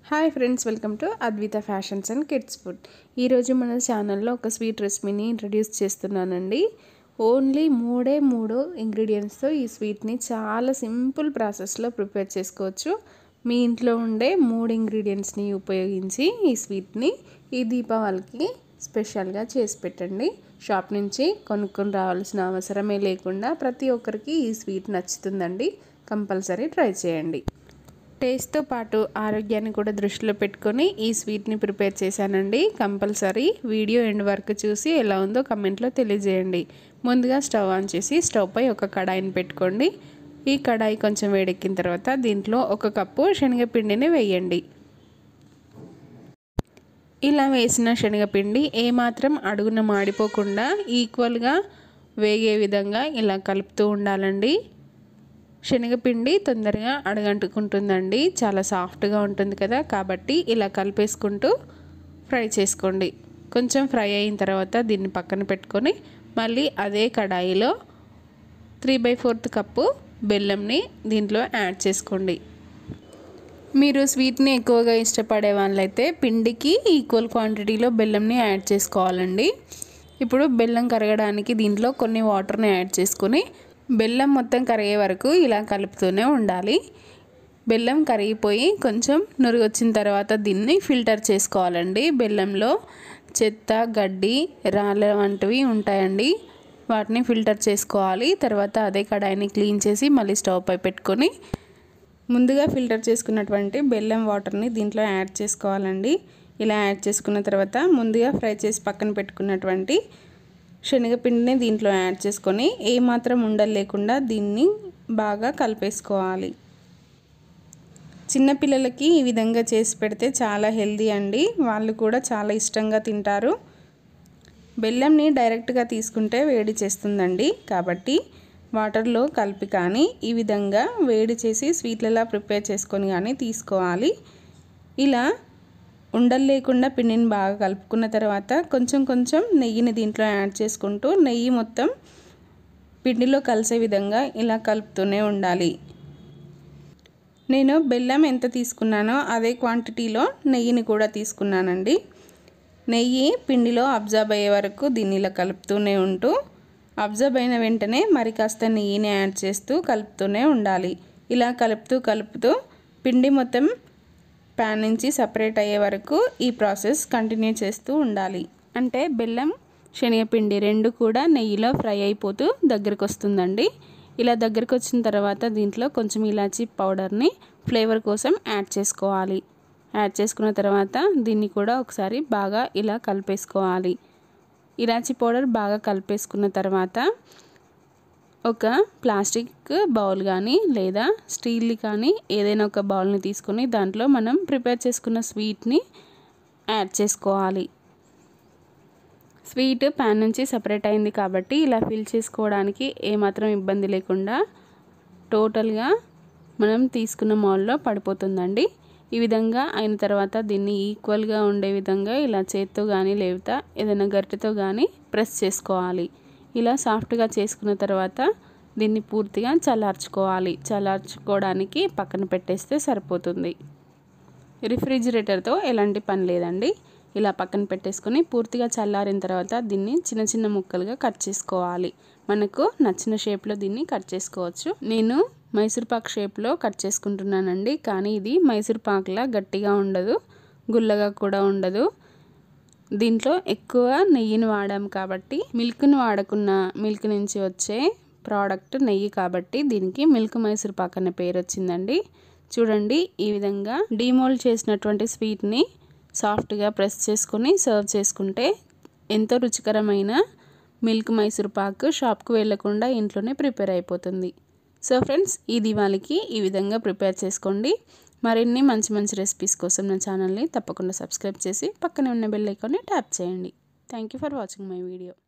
hi friends welcome to Advitha fashions and kids food ఈరోజు మన ఛానల్లో ఒక స్వీట్ రెసిపీని ఇంట్రడ్యూస్ చేస్తున్నానండి ఓన్లీ మూడే మూడు ఇంగ్రీడియంట్స్తో ఈ స్వీట్ని చాలా సింపుల్ ప్రాసెస్లో ప్రిపేర్ చేసుకోవచ్చు మీ ఇంట్లో ఉండే మూడు ఇంగ్రీడియంట్స్ని ఉపయోగించి ఈ స్వీట్ని ఈ దీపావళికి స్పెషల్గా చేసి పెట్టండి షాప్ నుంచి కొనుక్కొని రావాల్సిన అవసరమే లేకుండా ప్రతి ఒక్కరికి ఈ స్వీట్ నచ్చుతుందండి కంపల్సరీ ట్రై చేయండి టేస్ట్తో పాటు ఆరోగ్యాన్ని కూడా దృష్టిలో పెట్టుకొని ఈ స్వీట్ని ప్రిపేర్ చేశానండి కంపల్సరీ వీడియో ఎండ్ వరకు చూసి ఎలా ఉందో కమెంట్లో తెలియజేయండి ముందుగా స్టవ్ ఆన్ చేసి స్టవ్ పై ఒక కడాయిని పెట్టుకోండి ఈ కడాయి కొంచెం వేడెక్కిన తర్వాత దీంట్లో ఒక కప్పు శనగపిండిని వేయండి ఇలా వేసిన శనగపిండి ఏమాత్రం అడుగున మాడిపోకుండా ఈక్వల్గా వేగే విధంగా ఇలా కలుపుతూ ఉండాలండి శనగపిండి తొందరగా అడగంటుకుంటుందండి చాలా సాఫ్ట్గా ఉంటుంది కదా కాబట్టి ఇలా కలిపేసుకుంటూ ఫ్రై చేసుకోండి కొంచెం ఫ్రై అయిన తర్వాత దీన్ని పక్కన పెట్టుకొని మళ్ళీ అదే కడాయిలో త్రీ బై ఫోర్త్ కప్పు బెల్లంని దీంట్లో యాడ్ చేసుకోండి మీరు స్వీట్ని ఎక్కువగా ఇష్టపడే వాళ్ళైతే పిండికి ఈక్వల్ క్వాంటిటీలో బెల్లంని యాడ్ చేసుకోవాలండి ఇప్పుడు బెల్లం కరగడానికి దీంట్లో కొన్ని వాటర్ని యాడ్ చేసుకొని బెల్లం మొత్తం కరిగే వరకు ఇలా కలుపుతూనే ఉండాలి బెల్లం కరిగిపోయి కొంచెం నురుగు వచ్చిన తర్వాత దీన్ని ఫిల్టర్ చేసుకోవాలండి బెల్లంలో చెత్త గడ్డి రాళ్ళ వంటివి ఉంటాయండి వాటిని ఫిల్టర్ చేసుకోవాలి తర్వాత అదే కడాయిని క్లీన్ చేసి మళ్ళీ స్టవ్ పై పెట్టుకొని ముందుగా ఫిల్టర్ చేసుకున్నటువంటి బెల్లం వాటర్ని దీంట్లో యాడ్ చేసుకోవాలండి ఇలా యాడ్ చేసుకున్న తర్వాత ముందుగా ఫ్రై చేసి పక్కన పెట్టుకున్నటువంటి శనగపిండిని దీంట్లో యాడ్ చేసుకొని ఏమాత్రం ఉండలు లేకుండా దీన్ని బాగా కలిపేసుకోవాలి చిన్నపిల్లలకి ఈ విధంగా చేసి పెడితే చాలా హెల్దీ అండి వాళ్ళు కూడా చాలా ఇష్టంగా తింటారు బెల్లంని డైరెక్ట్గా తీసుకుంటే వేడి చేస్తుందండి కాబట్టి వాటర్లో కలిపి కానీ ఈ విధంగా వేడి చేసి స్వీట్లలా ప్రిపేర్ చేసుకొని కానీ తీసుకోవాలి ఇలా ఉండలు లేకుండా పిండిని బాగా కలుపుకున్న తర్వాత కొంచెం కొంచెం నెయ్యిని దీంట్లో యాడ్ చేసుకుంటూ నెయ్యి మొత్తం పిండిలో కలిసే విధంగా ఇలా కలుపుతూనే ఉండాలి నేను బెల్లం ఎంత తీసుకున్నానో అదే క్వాంటిటీలో నెయ్యిని కూడా తీసుకున్నానండి నెయ్యి పిండిలో అబ్జర్బ్ అయ్యే వరకు దీన్ని ఇలా కలుపుతూనే ఉంటూ అబ్జర్బ్ అయిన వెంటనే మరి కాస్త నెయ్యిని యాడ్ చేస్తూ కలుపుతూనే ఉండాలి ఇలా కలుపుతూ కలుపుతూ పిండి మొత్తం ప్యాన్ నుంచి సపరేట్ అయ్యే వరకు ఈ ప్రాసెస్ కంటిన్యూ చేస్తూ ఉండాలి అంటే బెల్లం శనగపిండి రెండు కూడా నెయ్యిలో ఫ్రై అయిపోతూ దగ్గరికి వస్తుందండి ఇలా దగ్గరికి వచ్చిన తర్వాత దీంట్లో కొంచెం ఇలాచీ పౌడర్ని ఫ్లేవర్ కోసం యాడ్ చేసుకోవాలి యాడ్ చేసుకున్న తర్వాత దీన్ని కూడా ఒకసారి బాగా ఇలా కలిపేసుకోవాలి ఇలాచీ పౌడర్ బాగా కలిపేసుకున్న తర్వాత ఒక ప్లాస్టిక్ బౌల్ కానీ లేదా స్టీల్ కానీ ఏదైనా ఒక బౌల్ని తీసుకొని దాంట్లో మనం ప్రిపేర్ చేసుకున్న స్వీట్ని యాడ్ చేసుకోవాలి స్వీట్ ప్యాన్ నుంచి సపరేట్ అయింది కాబట్టి ఇలా ఫిల్ చేసుకోవడానికి ఏమాత్రం ఇబ్బంది లేకుండా టోటల్గా మనం తీసుకున్న మౌల్లో పడిపోతుందండి ఈ విధంగా అయిన తర్వాత దీన్ని ఈక్వల్గా ఉండే విధంగా ఇలా చేత్తో కానీ లేవుతా ఏదైనా గరిటెతో కానీ ప్రెస్ చేసుకోవాలి ఇలా సాఫ్ట్గా చేసుకున్న తర్వాత దీన్ని పూర్తిగా చల్లార్చుకోవాలి చల్లార్చుకోవడానికి పక్కన పెట్టేస్తే సరిపోతుంది రిఫ్రిజిరేటర్తో ఎలాంటి పని లేదండి ఇలా పక్కన పెట్టేసుకొని పూర్తిగా చల్లారిన తర్వాత దీన్ని చిన్న చిన్న ముక్కలుగా కట్ చేసుకోవాలి మనకు నచ్చిన షేప్లో దీన్ని కట్ చేసుకోవచ్చు నేను మైసూర్పాక్ షేప్లో కట్ చేసుకుంటున్నానండి కానీ ఇది మైసూర్పాక్లా గట్టిగా ఉండదు గుల్లగా కూడా ఉండదు దీంట్లో ఎక్కువ నెయ్యిని వాడాం కాబట్టి మిల్క్ని వాడకున్న మిల్క్ నుంచి వచ్చే ప్రోడక్ట్ నెయ్యి కాబట్టి దీనికి మిల్క్ మైసూర్ పాక్ అనే పేరు వచ్చిందండి చూడండి ఈ విధంగా డీమోల్డ్ చేసినటువంటి స్వీట్ని సాఫ్ట్గా ప్రెస్ చేసుకొని సర్వ్ చేసుకుంటే ఎంతో రుచికరమైన మిల్క్ మైసూర్ పాక్ షాప్కి వెళ్లకుండా ఇంట్లోనే ప్రిపేర్ అయిపోతుంది సో ఫ్రెండ్స్ ఈ దివాళికి ఈ విధంగా ప్రిపేర్ చేసుకోండి మరిన్ని మంచి మంచి రెసిపీస్ కోసం నా ఛానల్ని తప్పకుండా సబ్స్క్రైబ్ చేసి పక్కనే ఉన్న బెల్ ఐకాన్ని ట్యాప్ చేయండి thank you for watching my video